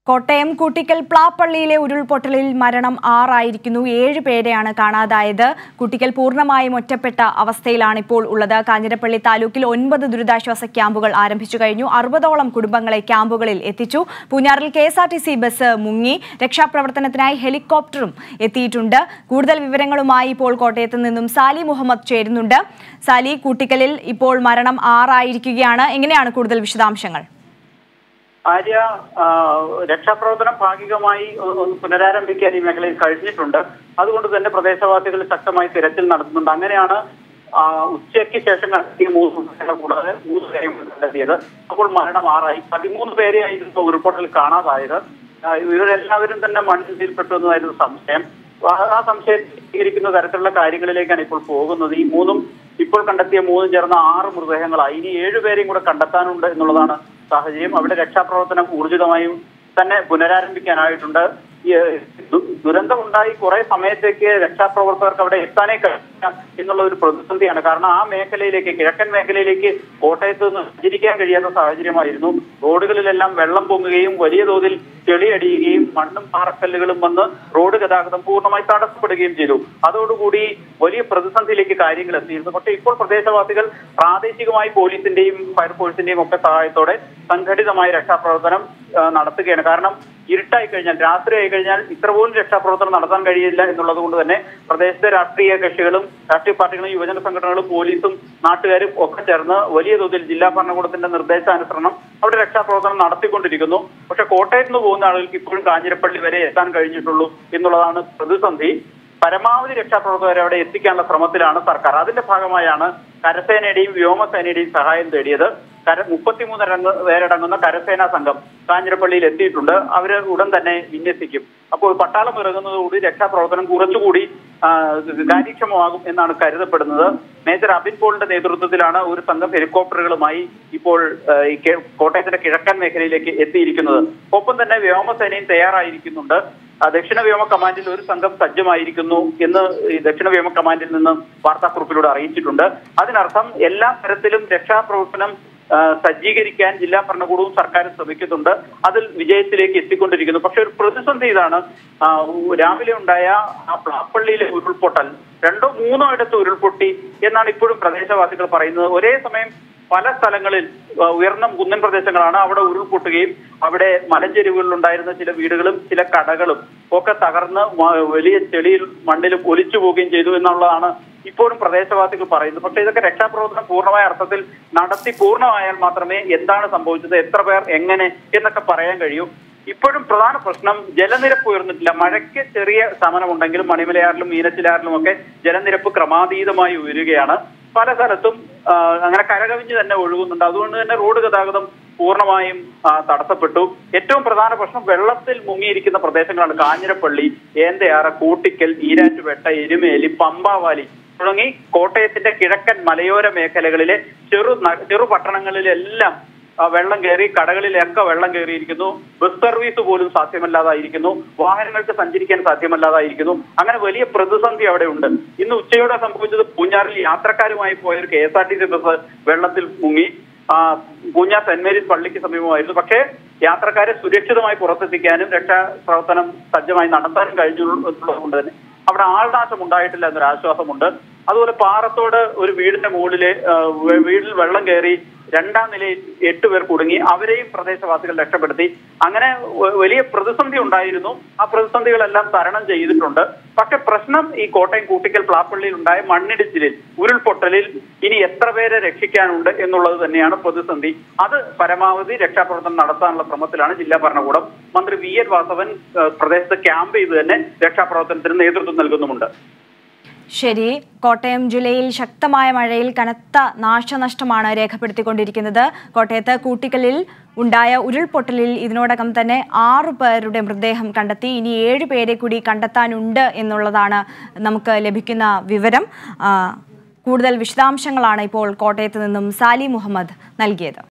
കോട്ടയം കൂട്ടിക്കൽ പ്ലാപ്പള്ളിയിലെ ഉരുൾപൊട്ടലിൽ മരണം ആറായിരിക്കുന്നു ഏഴ് പേരെയാണ് കാണാതായത് കുട്ടിക്കൽ പൂർണ്ണമായും ഒറ്റപ്പെട്ട അവസ്ഥയിലാണ് ഇപ്പോൾ ഉള്ളത് കാഞ്ഞിരപ്പള്ളി താലൂക്കിൽ ഒൻപത് ദുരിതാശ്വാസ ക്യാമ്പുകൾ ആരംഭിച്ചു കഴിഞ്ഞു അറുപതോളം കുടുംബങ്ങളെ ക്യാമ്പുകളിൽ എത്തിച്ചു പൂഞ്ഞാറിൽ K S R T C bus മുങ്ങി രക്ഷാപ്രവർത്തനത്തിനായി ഹെലികോപ്റ്ററും എത്തിയിട്ടുണ്ട് കൂടുതൽ വിവരങ്ങളുമായി ഇപ്പോൾ കോട്ടയത്ത് നിന്നും സാലി മുഹമ്മദ് ചേരുന്നുണ്ട് സാലി കൂട്ടിക്കലിൽ ഇപ്പോൾ മരണം ആറായിരിക്കുകയാണ് എങ്ങനെയാണ് കൂടുതൽ വിശദാംശങ്ങൾ ആര്യ ആ, രക്ഷാപ്രവർത്തനം ഭാഗികമായി ഒ- ഒന്ന് പുനരാരംഭിക്കാൻ ഈ മേഖലയിൽ കഴിഞ്ഞിട്ടുണ്ട് അതുകൊണ്ട് തന്നെ പ്രദേശവാസികൾ ശക്തമായി തിരച്ചിൽ നടത്തുന്നുണ്ട് അങ്ങനെയാണ് ആ, ഉച്ചയ്ക്ക് ശേഷം കണ്ടെത്തിയ മൂന്ന് മൃതദേഹങ്ങൾ കൂടാതെ മൂന്ന് പേരെയും കണ്ടെത്തിയത് അപ്പോൾ മരണം ആറായി പതിമൂന്ന് പേരെയായിരുന്നു ഉരുൾപൊട്ടൽ കാണാതായത് ആ, ഇവരെല്ലാവരും തന്നെ മണ്ണിൽപ്പെട്ടു എന്നതായിരുന്നു സംശയം ആ- ആ സംശയം സ്വീകരിക്കുന്ന തരത്തിലുള്ള കാര്യങ്ങളിലേക്കാണ് ഇപ്പോൾ പോകുന്നത് ഈ മൂന്നും ഇപ്പോൾ കണ്ടെത്തിയ മൂന്നും ചേർന്ന ആറ് മൃതദേഹങ്ങളായി ഇനി ഏഴുപേരെയും കൂടെ കണ്ടെത്താനുണ്ട് എന്നുള്ളതാണ് സാഹചര്യം അവിടെ രക്ഷാപ്രവർത്തനം ഊർജിതമായും തന്നെ പുനരാരംഭിക്കാനായിട്ടുണ്ട് ഈ, ഏഹ്, ദു- ദുരന്തമുണ്ടായി കുറെ സമയത്തേക്ക് രക്ഷാപ്രവർത്തകർക്ക് അവിടെ എത്താനേ കഴിയില്ല എന്നുള്ള ഒരു പ്രതിസന്ധിയാണ് കാരണം ആ മേഖലയിലേക്ക് കിഴക്കൻ മേഖലയിലേക്ക് കോട്ടയത്ത് നിന്ന് സഞ്ചരിക്കാൻ കഴിയാത്ത സാഹചര്യമായിരുന്നു റോഡുകളിലെല്ലാം വെള്ളം പൊങ്ങുകയും വലിയ തോതിൽ ചെളിയടിയുകയും മണ്ണും പാറക്കല്ലുകളും വന്ന് റോഡ് ഗതാഗതം പൂർണ്ണമായി തടസ്സപ്പെടുകയും ചെയ്തു അതോടുകൂടി വലിയ പ്രതിസന്ധിയിലേക്ക് കാര്യങ്ങൾ എത്തിയിരുന്നു പക്ഷേ ഇപ്പോൾ പ്രദേശവാസികൾ പ്രാദേശികമായി പോലീസിന്റെയും ഫയർഫോഴ്സിന്റെയും ഒക്കെ സഹായത്തോടെ സംഘടിതമായ രക്ഷാപ്രവർത്തനം ആ, നടത്തുകയാണ് കാരണം ഇരുട്ടായി കഴിഞ്ഞാൽ രാത്രിയായി കഴിഞ്ഞാൽ ഇത്ര പോലും രക്ഷാപ്രവർത്തനം നടത്താൻ കഴിയില്ല എന്നുള്ളത് കൊണ്ട് തന്നെ പ്രദേശത്തെ രാഷ്ട്രീയ കക്ഷികളും രാഷ്ട്രീയ പാർട്ടികളും യുവജന സംഘടനകളും പോലീസും നാട്ടുകാരും ഒക്കെ ചേർന്ന് വലിയ തോതിൽ ജില്ലാ ഭരണകൂടത്തിന്റെ നിർദ്ദേശാനുസരണം അവിടെ രക്ഷാപ്രവർത്തനം നടത്തിക്കൊണ്ടിരിക്കുന്നു പക്ഷെ കോട്ടയത്ത് നിന്ന് പോകുന്ന ആളുകൾക്ക് ഇപ്പോഴും കാഞ്ഞിരപ്പള്ളി വരെ എത്താൻ കഴിഞ്ഞിട്ടുള്ളൂ എന്നുള്ളതാണ് പ്രതിസന്ധി പരമാവധി രക്ഷാപ്രവർത്തകരെ അവിടെ എത്തിക്കാനുള്ള ശ്രമത്തിലാണ് സർക്കാർ അതിന്റെ ഭാഗമായാണ് കരസേനയുടെയും വ്യോമസേനയുടെയും സഹായം തേടിയത് കര മുപ്പത്തിമൂന്ന് രംഗ പേരടങ്ങുന്ന കരസേനാ സംഘം കാഞ്ഞിരപ്പള്ളിയിൽ എത്തിയിട്ടുണ്ട് അവര് ഉടൻ തന്നെ വിന്യസിക്കും അപ്പോൾ പട്ടാളം ഇറങ്ങുന്നതോടുകൂടി രക്ഷാപ്രവർത്തനം കുറച്ചുകൂടി ആ, കാര്യക്ഷമമാകും എന്നാണ് കരുതപ്പെടുന്നത് മേജർ അബിൻ പോളിന്റെ നേതൃത്വത്തിലാണ് ഒരു സംഘം ഹെലികോപ്റ്ററുകളുമായി ഇപ്പോൾ ആ, ഈ കെ- കോട്ടയത്തിന്റെ കിഴക്കൻ മേഖലയിലേക്ക് എത്തിയിരിക്കുന്നത് ഒപ്പം തന്നെ വ്യോമസേനയും തയ്യാറായിരിക്കുന്നുണ്ട് ആ, ദക്ഷിണ വ്യോമ കമാൻഡിൽ ഒരു സംഘം സജ്ജമായിരിക്കുന്നു എന്ന് ഈ ദക്ഷിണ വ്യോമ കമാൻഡിൽ നിന്ന് വാർത്താക്കുറിപ്പിലൂടെ അറിയിച്ചിട്ടുണ്ട് അതിനർത്ഥം എല്ലാ തരത്തിലും രക്ഷാപ്രവർത്തനം ആ, സജ്ജീകരിക്കാൻ ജില്ലാ ഭരണകൂടവും സർക്കാരും ശ്രമിക്കുന്നുണ്ട് അതിൽ വിജയത്തിലേക്ക് എത്തിക്കൊണ്ടിരിക്കുന്നു പക്ഷെ ഒരു പ്രതിസന്ധി ഇതാണ് ആ, ഉ- രാവിലെ ഉണ്ടായ ആ പ്ലാപ്പള്ളിയിലെ ഉരുൾപൊട്ടൽ രണ്ടോ മൂന്നോ ഇടത്ത് ഉരുൾപൊട്ടി എന്നാണ് ഇപ്പോഴും പ്രദേശവാസികൾ പറയുന്നത് ഒരേ സമയം പല സ്ഥലങ്ങളിൽ ആ, ഉയർന്ന കുന്നൻ പ്രദേശങ്ങളാണ് അവിടെ ഉരുൾപൊട്ടുകയും അവിടെ മലഞ്ചെരുവുകളിൽ ഉണ്ടായിരുന്ന ചില വീടുകളും ചില കടകളും ഒക്കെ തകർന്ന് മ- വലിയ ചെളിയിൽ മണ്ണിലും ഒലിച്ചു പോവുകയും ചെയ്തു എന്നുള്ളതാണ് ഇപ്പോഴും പ്രദേശവാസികൾ പറയുന്നത് പക്ഷേ ഇതൊക്കെ രക്ഷാപ്രവർത്തനം പൂർണ്ണമായ അർത്ഥത്തിൽ നടത്തി പൂർണ്ണമായാൽ മാത്രമേ എന്താണ് സംഭവിച്ചത് എത്ര പേർ എങ്ങനെ എന്നൊക്കെ പറയാൻ കഴിയൂ ഇപ്പോഴും പ്രധാന പ്രശ്നം ജലനിരപ്പ് ഉയർന്നിട്ടില്ല മഴയ്ക്ക് ചെറിയ ശമനമുണ്ടെങ്കിലും മണിമലയാറിലും മീനച്ചിലാറിലും ഒക്കെ ജലനിരപ്പ് ക്രമാതീതമായി ഉയരുകയാണ് പല സ്ഥലത്തും ആ, അങ്ങനെ കരകവിഞ്ഞ് തന്നെ ഒഴുകുന്നുണ്ട് അതുകൊണ്ട് തന്നെ റോഡ് ഗതാഗതം പൂർണ്ണമായും ആ, തടസ്സപ്പെട്ടു ഏറ്റവും പ്രധാന പ്രശ്നം വെള്ളത്തിൽ മുങ്ങിയിരിക്കുന്ന പ്രദേശങ്ങളാണ് കാഞ്ഞിരപ്പള്ളി ഏന്തയാറ് കൂട്ടിക്കൽ ഈരാറ്റുപേട്ട എരുമേലി പമ്പാവാലി തുടങ്ങി കോട്ടയത്തിന്റെ കിഴക്കൻ മലയോര മേഖലകളിലെ ചെറു ന- ചെറു പട്ടണങ്ങളിലെല്ലാം ആ, വെള്ളം കയറി കടകളിലൊക്കെ വെള്ളം കയറിയിരിക്കുന്നു ബസ് സർവീസ് പോലും സാധ്യമല്ലാതായിരിക്കുന്നു വാഹനങ്ങൾക്ക് സഞ്ചരിക്കാൻ സാധ്യമല്ലാതായിരിക്കുന്നു അങ്ങനെ വലിയ പ്രതിസന്ധി അവിടെ ഉണ്ട് ഇന്ന് ഉച്ചയോടെ സംഭവിച്ചത് പൂഞ്ഞാറിൽ യാത്രക്കാരുമായി പോയ ഒരു K S R T C bus വെള്ളത്തിൽ മുങ്ങി ആ, പൂഞ്ഞാർ സെന്റ് മേരീസ് പള്ളിക്ക് സമീപമായിരുന്നു പക്ഷേ യാത്രക്കാരെ സുരക്ഷിതമായി പുറത്തെത്തിക്കാനും രക്ഷാപ്രവർത്തനം സജ്ജമായി നടത്താനും കഴിഞ്ഞുള്ളത് കൊണ്ട് തന്നെ അവിടെ ആൾനാശം ഉണ്ടായിട്ടില്ല എന്നൊരു ആശ്വാസമുണ്ട് അതുപോലെ പാറത്തോട് ഒരു വീടിന്റെ മുകളില് ആ, വെ- വീട്ടിൽ വെള്ളം കയറി രണ്ടാം നിലയിൽ എട്ട് പേർ കുടുങ്ങി അവരെയും പ്രദേശവാസികൾ രക്ഷപ്പെടുത്തി അങ്ങനെ വ- വലിയ പ്രതിസന്ധി ഉണ്ടായിരുന്നു ആ പ്രതിസന്ധികളെല്ലാം തരണം ചെയ്തിട്ടുണ്ട് പക്ഷെ പ്രശ്നം ഈ കോട്ടയം കൂട്ടിക്കൽ പ്ലാപ്പള്ളിയിൽ ഉണ്ടായ മണ്ണിടിച്ചിലിൽ ഉരുൾപൊട്ടലിൽ ഇനി എത്ര പേരെ രക്ഷിക്കാനുണ്ട് എന്നുള്ളത് തന്നെയാണ് പ്രതിസന്ധി അത് പരമാവധി രക്ഷാപ്രവർത്തനം നടത്താനുള്ള ശ്രമത്തിലാണ് ജില്ലാ ഭരണകൂടം മന്ത്രി വി എൻ വാസവൻ ആ, പ്രദേശത്ത് ക്യാമ്പ് ചെയ്ത് തന്നെ രക്ഷാപ്രവർത്തനത്തിന് നേതൃത്വം നൽകുന്നുമുണ്ട് ശരി കോട്ടയം ജില്ലയിൽ ശക്തമായ മഴയിൽ കനത്ത നാശനഷ്ടമാണ് രേഖപ്പെടുത്തിക്കൊണ്ടിരിക്കുന്നത് കോട്ടയത്ത് കൂട്ടിക്കലിൽ ഉണ്ടായ ഉരുൾപൊട്ടലിൽ ഇതിനോടകം തന്നെ ആറു പേരുടെ മൃതദേഹം കണ്ടെത്തി ഇനി ഏഴ് പേരെ കൂടി കണ്ടെത്താനുണ്ട് എന്നുള്ളതാണ് നമുക്ക് ലഭിക്കുന്ന വിവരം ആ, കൂടുതൽ വിശദാംശങ്ങളാണ് ഇപ്പോൾ കോട്ടയത്ത് നിന്നും സാലി മുഹമ്മദ് നൽകിയത്